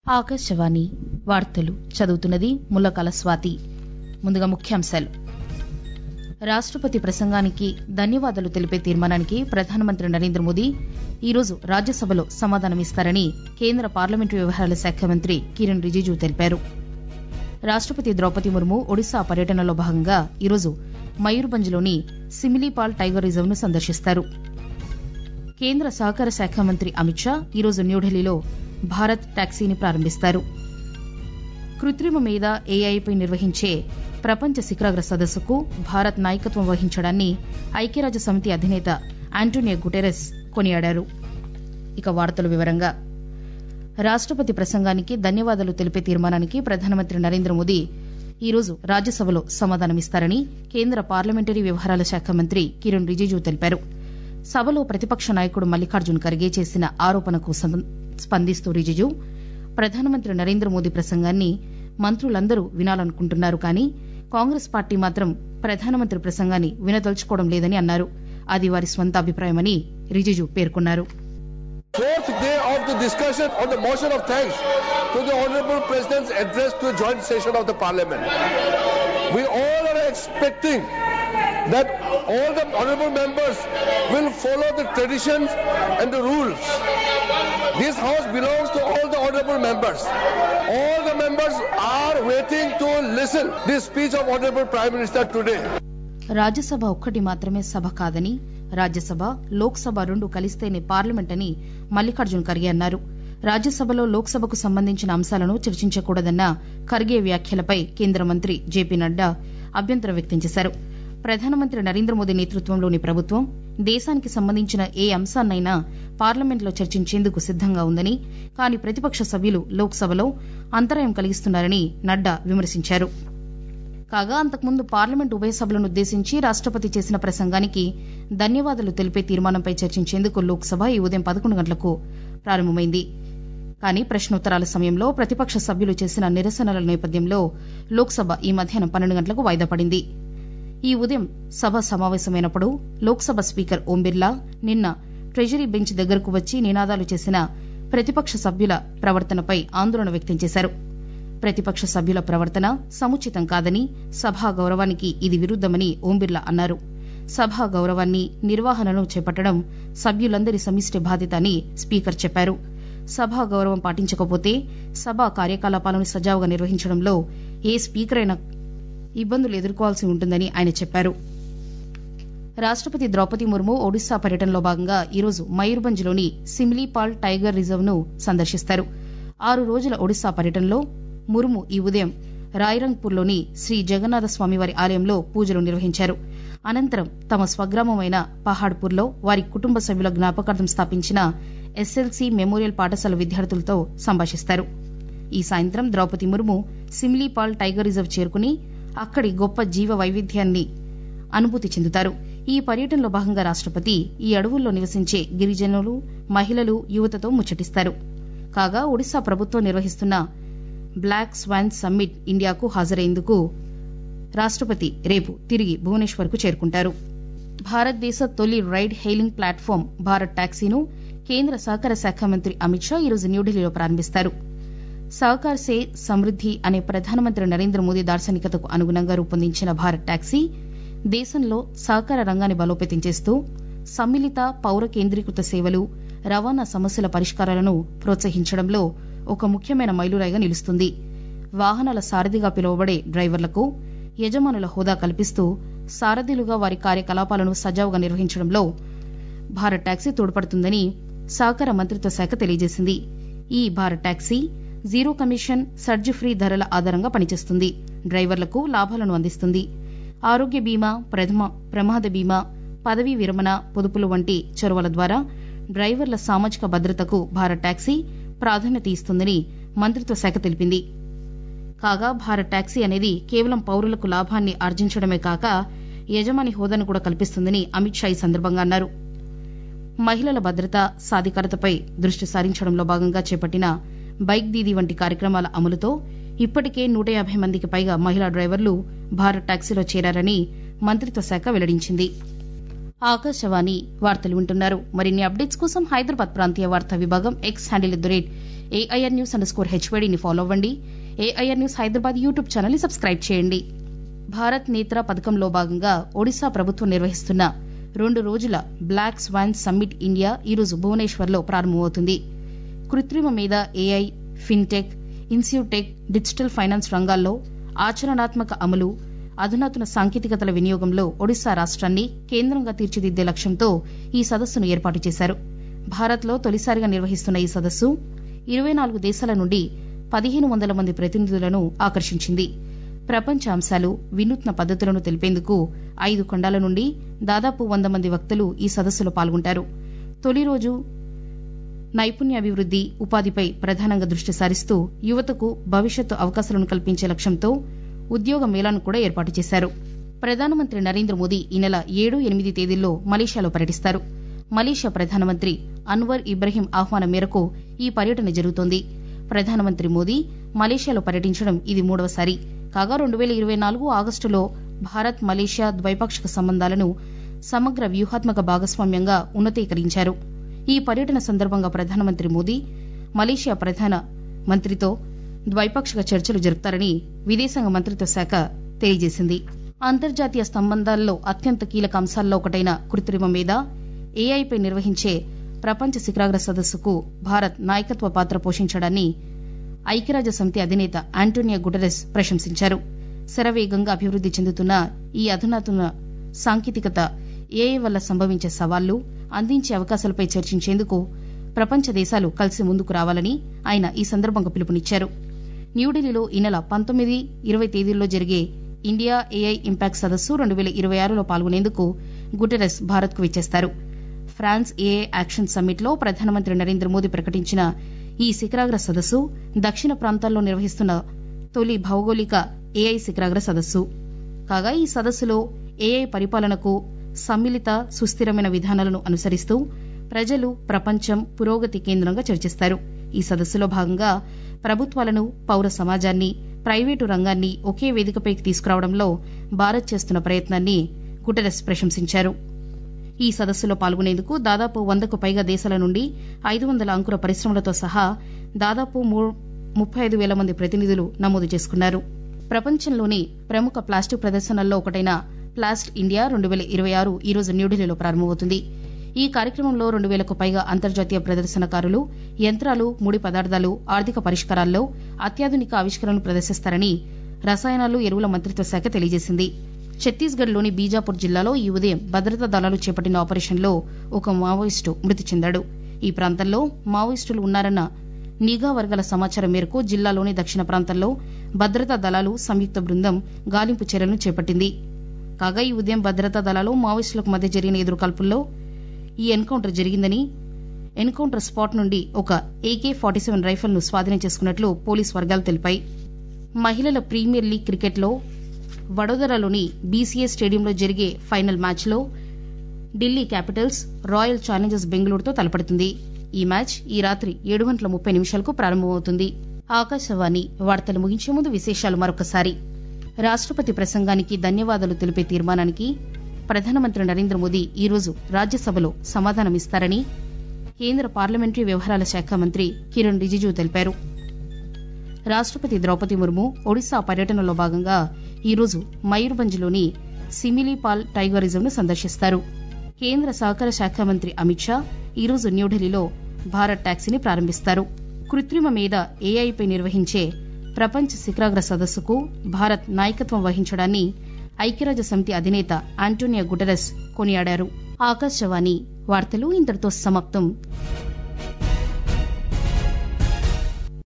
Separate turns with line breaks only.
ఆకాశవాణి వార్తలు చదువుతున్నది ముల్లకాల స్వాతి ముందుగా ముఖ్యాంశాలు రాష్టపతి ప్రసంగానికి ధన్యవాదాలు తెలిపే తీర్మానానికి ప్రధానమంత్రి నరేంద్ర మోదీ ఈరోజు రాజ్యసభలో సమాధానమిస్తారని కేంద్ర పార్లమెంటరీ వ్యవహారాల శాఖ మంత్రి కిరణ్ రిజిజు తెలిపారు రాష్టపతి ద్రౌపది ముర్ము ఒడిశా పర్యటనలో భాగంగా ఈరోజు మయూర్భంజ్లోని సిమిలీపాల్ టైగర్ రిజర్వ్ను సందర్శిస్తారు కేంద్ర సహకార శాఖ మంత్రి అమిత్ షా ఈరోజు న్యూఢిల్లీలో భారత్ టాక్సీని ప్రారంభిస్తారు కృత్రిమ మీద ఏఐపై నిర్వహించే ప్రపంచ శిఖరాగ్ర సదస్సుకు భారత్ నాయకత్వం వహించడాన్ని ఐక్యరాజ్య సమితి అధినేత ఆంటోనియో గుటెరస్ కొనియాడారు ఇక వార్తల వివరంగా రాష్టపతి ప్రసంగానికి ధన్యవాదాలు తెలిపే తీర్మానానికి ప్రధానమంత్రి నరేంద్ర మోదీ ఈరోజు రాజ్యసభలో సమాధానమిస్తారని కేంద్ర పార్లమెంటరీ వ్యవహారాల శాఖ మంత్రి కిరణ్ రిజిజు తెలిపారు సభలో ప్రతిపక్ష నాయకుడు మల్లికార్జున్ ఖర్గే చేసిన ఆరోపణకు స్పందిస్తూ రిజిజు ప్రధానమంత్రి నరేంద్ర మోదీ ప్రసంగాన్ని మంత్రులందరూ వినాలనుకుంటున్నారు కానీ కాంగ్రెస్ పార్టీ మాత్రం ప్రధానమంత్రి ప్రసంగాన్ని వినదలుచుకోవడం లేదని అన్నారు అది వారి స్వంత అభిప్రాయమని రిజిజు పేర్కొన్నారు
Fourth day of the discussion on the motion of thanks to the Honorable President's address to the joint session of the Parliament. We all are expecting that all the honorable members will follow the traditions and the rules. This house belongs to all the honorable members. All the members are waiting to listen this speech of Honorable Prime Minister today.
Rajya Sabha ఒక్కటి మాత్రమే సభ కాదని రాజ్యసభ లోక్సభ రెండు కలిస్తేనే parliament అని మల్లికార్జున్ ఖర్గే అన్నారు రాజ్యసభలో లోక్సభకు సంబంధించిన అంశాలను చర్చించకూడదన్న ఖర్గే వ్యాఖ్యలపై కేంద్ర మంత్రి జేపీ నడ్డా అభ్యంతరం వ్యక్తం చేశారు ప్రధానమంత్రి నరేంద్ర మోదీ నేతృత్వంలోని ప్రభుత్వం దేశానికి సంబంధించిన ఏ అంశాన్నైనా పార్లమెంట్లో చర్చించేందుకు సిద్దంగా ఉందని కానీ ప్రతిపక్ష సభ్యులు లోక్సభలో అంతరాయం కలిగిస్తున్నారని నడ్డా విమర్శించారు కాగా అంతకుముందు పార్లమెంట్ ఉభయ సభలను ఉద్దేశించి రాష్టపతి చేసిన ప్రసంగానికి ధన్యవాదాలు తెలిపే తీర్మానంపై చర్చించేందుకు లోక్సభ ఈ ఉదయం పదకొండు గంటలకు ప్రారంభమైంది కానీ ప్రశ్నోత్తరాల సమయంలో ప్రతిపక్ష సభ్యులు చేసిన నిరసనల నేపథ్యంలో లోక్సభ ఈ మధ్యాహ్నం పన్నెండు గంటలకు వాయిదా పడింది ఈ ఉదయం సభ సమావేశమైనప్పుడు లోక్సభ స్పీకర్ ఓం బిర్లా నిన్న ట్రెజరీ బెంచ్ దగ్గరకు వచ్చి నినాదాలు చేసిన ప్రతిపక్ష సభ్యుల ప్రవర్తనపై ఆందోళన వ్యక్తం చేశారు ప్రతిపక్ష సభ్యుల ప్రవర్తన సముచితం కాదని సభా గౌరవానికి ఇది విరుద్దమని ఓం బిర్లా అన్నారు సభా గౌరవాన్ని నిర్వహణను చేపట్టడం సభ్యులందరి సమిష్టి బాధ్యత అని స్పీకర్ చెప్పారు సభా గౌరవం పాటించకపోతే సభా కార్యకలాపాలను సజావుగా నిర్వహించడంలో ఏ స్పీకర్ అయినా ఇబ్బందులు ఎదుర్కోవాల్సి ఉంటుందని ఆయన చెప్పారు రాష్టపతి ద్రౌపది ముర్ము ఒడిశా పర్యటనలో భాగంగా ఈరోజు మయూర్భంజ్లోని సిమ్లీపాల్ టైగర్ రిజర్వ్ను సందర్శిస్తారు ఆరు రోజుల ఒడిశా పర్యటనలో ముర్ము ఈ ఉదయం రాయరంగ్పూర్లోని శ్రీ జగన్నాథ స్వామివారి ఆలయంలో పూజలు నిర్వహించారు అనంతరం తమ స్వగ్రామమైన పహాడ్పూర్లో వారి కుటుంబ సభ్యుల జ్ఞాపకార్థం స్థాపించిన ఎస్ఎల్సీ మెమోరియల్ పాఠశాల విద్యార్థులతో సంభాషిస్తారు ఈ సాయంత్రం ద్రౌపది ముర్ము సిమ్లీపాల్ టైగర్ రిజర్వ్ చేరుకుని అక్కడి గొప్ప జీవ వైవిధ్యాన్ని అనుభూతి చెందుతారు ఈ పర్యటనలో భాగంగా రాష్టపతి ఈ అడవుల్లో నివసించే గిరిజనులు మహిళలు యువతతో ముచ్చటిస్తారు కాగా ఒడిశా ప్రభుత్వం నిర్వహిస్తున్న బ్లాక్ స్వాన్ సమ్మిట్ ఇండియాకు హాజరయ్యేందుకు రాష్టపతి రేపు తిరిగి భువనేశ్వర్కు చేరుకుంటారు భారతదేశ తొలి రైడ్ హెయిలింగ్ ప్లాట్ఫామ్ భారత్ టాక్సీను కేంద్ర సహకార శాఖ మంత్రి అమిత్ షా ఈరోజు న్యూఢిల్లీలో ప్రారంభిస్తారు సహకార్ సే సమృద్ది అనే ప్రధానమంత్రి నరేంద్ర మోదీ దార్శనికతకు అనుగుణంగా రూపొందించిన భారత్ టాక్సీ దేశంలో సహకార రంగాన్ని బలోపేతం చేస్తూ సమ్మిళిత పౌర కేంద్రీకృత సేవలు రవాణా సమస్యల పరిష్కారాలను ప్రోత్సహించడంలో ఒక ముఖ్యమైన మైలురాయిగా నిలుస్తుంది వాహనాల సారథిగా పిలువబడే డ్రైవర్లకు యజమానుల హోదా కల్పిస్తూ సారథులుగా వారి కార్యకలాపాలను సజావుగా నిర్వహించడంలో భారత్ టాక్సీ తోడ్పడుతుందని సహకార మంత్రిత్వ శాఖ తెలియజేసింది ఈ Bharat taxi zero commission surge free ధరల ఆధారంగా పనిచేస్తుంది డ్రైవర్లకు లాభాలను అందిస్తుంది ఆరోగ్య బీమా ప్రథమ ప్రమాద బీమా పదవీ విరమణ పొదుపులు వంటి చొరవల ద్వారా డ్రైవర్ల సామాజిక భద్రతకు భారత్ టాక్సీ ప్రాధాన్యత ఇస్తుందని మంత్రిత్వ శాఖ తెలిపింది కాగా భారత్ టాక్సీ అనేది కేవలం పౌరులకు లాభాన్ని ఆర్జించడమే కాక యజమాని హోదాను కూడా కల్పిస్తుందని అమిత్ షా ఈ సందర్భంగా అన్నారు మహిళల భద్రత సాధికారతపై దృష్టి సారించడంలో భాగంగా చేపట్టిన బైక్ దీదీ వంటి కార్యక్రమాల అమలుతో ఇప్పటికే నూట యాభై మందికి పైగా మహిళా డ్రైవర్లు భారత్ టాక్సీలో చేరారని మంత్రిత్వ శాఖ వెల్లడించింది ఆకాశవాణి వార్తలు వింటున్నారు మరిన్ని అప్డేట్స్ కోసం హైదరాబాద్ ప్రాంతీయ వార్తా విభాగం X handle at the rate AIR news underscore స్కోర్ హెచ్వైడీని ఫాలో అవ్వండి AIR news Hyderabad YouTube channel ని సబ్స్క్రైబ్ చేయండి భారత్ నేత్ర పథకంలో భాగంగా ఒడిశా ప్రభుత్వం నిర్వహిస్తున్న రెండు రోజుల బ్లాక్ స్వాన్ సమ్మిట్ ఇండియా ఈరోజు భువనేశ్వర్లో ప్రారంభమవుతుంది కృత్రిమ మీద AI fintech insurtech digital finance రంగాల్లో ఆచరణాత్మక అమలు అధునాతన సాంకేతికతల వినియోగంలో ఒడిశా రాష్ట్రాన్ని కేంద్రంగా తీర్చిదిద్దే లక్ష్యంతో ఈ సదస్సును ఏర్పాటు చేశారు భారత్లో తొలిసారిగా నిర్వహిస్తున్న ఈ సదస్సు ఇరవై నాలుగు దేశాల నుండి పదిహేను వందల మంది ప్రతినిధులను ఆకర్షించింది ప్రపంచ అంశాలు వినూత్న పద్దతులను తెలిపేందుకు ఐదు ఖండాల నుండి దాదాపు వంద మంది వక్తలు ఈ సదస్సులో పాల్గొంటారు తొలి రోజు నైపుణ్యాభివృద్ది ఉపాధిపై ప్రధానంగా దృష్టి సారిస్తూ యువతకు భవిష్యత్తు అవకాశాలను కల్పించే లక్ష్యంతో ఉద్యోగ మేళాను కూడా ఏర్పాటు చేశారు ప్రధానమంత్రి నరేంద్ర మోదీ ఈ నెల ఏడు ఎనిమిది తేదీల్లో మలేషియాలో పర్యటిస్తారు మలేషియా ప్రధానమంత్రి అన్వర్ ఇబ్రహీం ఆహ్వానం మేరకు ఈ పర్యటన జరుగుతోంది ప్రధానమంత్రి మోదీ మలేషియాలో పర్యటించడం ఇది మూడవసారి కాగా రెండు వేల ఇరవై నాలుగు ఆగస్టులో భారత్ మలేషియా ద్వైపాక్షిక సంబంధాలను సమగ్ర వ్యూహాత్మక భాగస్వామ్యంగా ఉన్నతీకరించారు ఈ పర్యటన సందర్భంగా ప్రధానమంత్రి మోదీ మలేషియా ప్రధాన మంత్రితో ద్వైపాక్షిక చర్చలు జరుపుతారని విదేశాంగ మంత్రిత్వ శాఖ తెలియజేసింది అంతర్జాతీయ సంబంధాల్లో అత్యంత కీలక అంశాల్లో ఒకటైన కృత్రిమ మీద ఏఐపై నిర్వహించే ప్రపంచ శిఖరాగ్ర సదస్సుకు భారత్ నాయకత్వ పాత్ర పోషించడాన్ని ఐక్యరాజ్య సమితి అధినేత ఆంటోనియో గుటెరస్ ప్రశంసించారు శరవేగంగా అభివృద్ది చెందుతున్న ఈ అధునాతన సాంకేతికత ఏఐ వల్ల సంభవించే సవాళ్లు అందించే అవకాశాలపై చర్చించేందుకు ప్రపంచ దేశాలు కలిసి ముందుకు రావాలని ఆయన ఈ సందర్భంగా పిలుపునిచ్చారు న్యూఢిల్లీలో ఈ నెల పంతొమ్మిది ఇరవై తేదీల్లో జరిగే ఇండియా ఏఐ ఇంపాక్ట్ సదస్సు రెండు వేల ఇరవై ఆరులో పాల్గొనేందుకు గుటెరస్ భారత్కు విచ్చేస్తారు ఫ్రాన్స్ ఏఐ యాక్షన్ సమ్మిట్లో ప్రధానమంత్రి నరేంద్ర మోదీ ప్రకటించిన ఈ శిఖరాగ్ర సదస్సు దక్షిణ ప్రాంతాల్లో నిర్వహిస్తున్న తొలి భౌగోళిక ఏఐ శిఖరాగ్ర సదస్సు కాగా ఈ సదస్సులో ఏఐ పరిపాలనకు సమ్మిళిత సుస్థిరమైన విధానాలను అనుసరిస్తూ ప్రజలు ప్రపంచం పురోగతి కేంద్రంగా చర్చిస్తారు ఈ సదస్సులో భాగంగా ప్రభుత్వాలను పౌర సమాజాన్ని ప్రైవేటు రంగాన్ని ఒకే వేదికపైకి తీసుకురావడంలో భారత్ చేస్తున్న ప్రయత్నాన్ని గుటెరస్ ప్రశంసించారు ఈ సదస్సులో పాల్గొనేందుకు దాదాపు వందకు పైగా దేశాల నుండి ఐదు వందల అంకుర పరిశ్రమలతో సహా దాదాపు ముప్పై ఐదు వేల మంది ప్రతినిధులు నమోదు చేసుకున్నారు ప్రపంచంలోని ప్రముఖ ప్లాస్టిక్ ప్రదర్శనల్లో ఒకటైన ప్లాస్ట్ ఇండియా రెండు వేల ఇరవై ఆరు ఈ రోజు న్యూఢిల్లీలో ప్రారంభమవుతుంది ఈ కార్యక్రమంలో రెండు వేలకు పైగా అంతర్జాతీయ ప్రదర్శనకారులు యంత్రాలు ముడి పదార్థాలు ఆర్థిక పరిష్కారాల్లో అత్యాధునిక ఆవిష్కరణలు ప్రదర్శిస్తారని రసాయనాలు ఎరువుల మంత్రిత్వ శాఖ తెలియజేసింది ఛత్తీస్గఢ్లోని బీజాపూర్ జిల్లాలో ఈ ఉదయం భద్రతా దళాలు చేపట్టిన ఆపరేషన్లో ఒక మావోయిస్టు మృతి చెందాడు ఈ ప్రాంతంలో మావోయిస్టులు ఉన్నారన్న నిఘా వర్గాల సమాచారం మేరకు జిల్లాలోని దక్షిణ ప్రాంతంలో భద్రతా దళాలు సంయుక్త బృందం గాలింపు చర్యలను చేపట్టింది కాగా ఈ ఉదయం భద్రతా దళాలు మావోయిస్టులకు మధ్య జరిగిన ఎదురుకాల్పుల్లో ఈ ఎన్కౌంటర్ జరిగిందని ఎన్కౌంటర్ స్పాట్ నుండి ఒక ఏకే ఫార్టీ సెవెన్ రైఫల్ ను స్వాధీనం చేసుకున్నట్లు పోలీసు వర్గాలు తెలిపాయి మహిళల ప్రీమియర్ లీగ్ క్రికెట్లో వడోదరలోని బీసీఏ స్టేడియంలో జరిగే ఫైనల్ మ్యాచ్లో ఢిల్లీ క్యాపిటల్స్ రాయల్ ఛాలెంజర్స్ బెంగళూరుతో తలపడుతుంది ఈ మ్యాచ్ ఈ రాత్రి ఏడు గంటల ముప్పై నిమిషాలకు ప్రారంభమవుతుంది ఆకాశవాణి వార్తలు ముగించే ముందు విశేషాలు మరొకసారి రాష్టపతి ప్రసంగానికి ధన్యవాదాలు తెలిపే తీర్మానానికి ప్రధానమంత్రి నరేంద్ర మోదీ ఈరోజు రాజ్యసభలో సమాధానమిస్తారని కేంద్ర పార్లమెంటరీ వ్యవహారాల శాఖ మంత్రి కిరణ్ రిజిజు తెలిపారు రాష్టపతి ద్రౌపది ముర్ము ఒడిశా పర్యటనలో భాగంగా ఈరోజు మయూర్భంజ్లోని సిమిలీపాల్ టైగర్ రిజర్వ్ను సందర్శిస్తారు కేంద్ర సహకార శాఖ మంత్రి అమిత్ షా ఈరోజు న్యూఢిల్లీలో భారత్ టాక్సీని ప్రారంభిస్తారు కృత్రిమ మీద ఏఐపై నిర్వహించే ప్రపంచ శిఖరాగ్ర సదస్సుకు భారత్ నాయకత్వం వహించడాన్ని ఐక్యరాజ్య సమితి అధినేత ఆంటోనియో గుటెరస్ కొనియాడారు ఆకాశవాణి వార్తలు ఇంతటితో సమాప్తం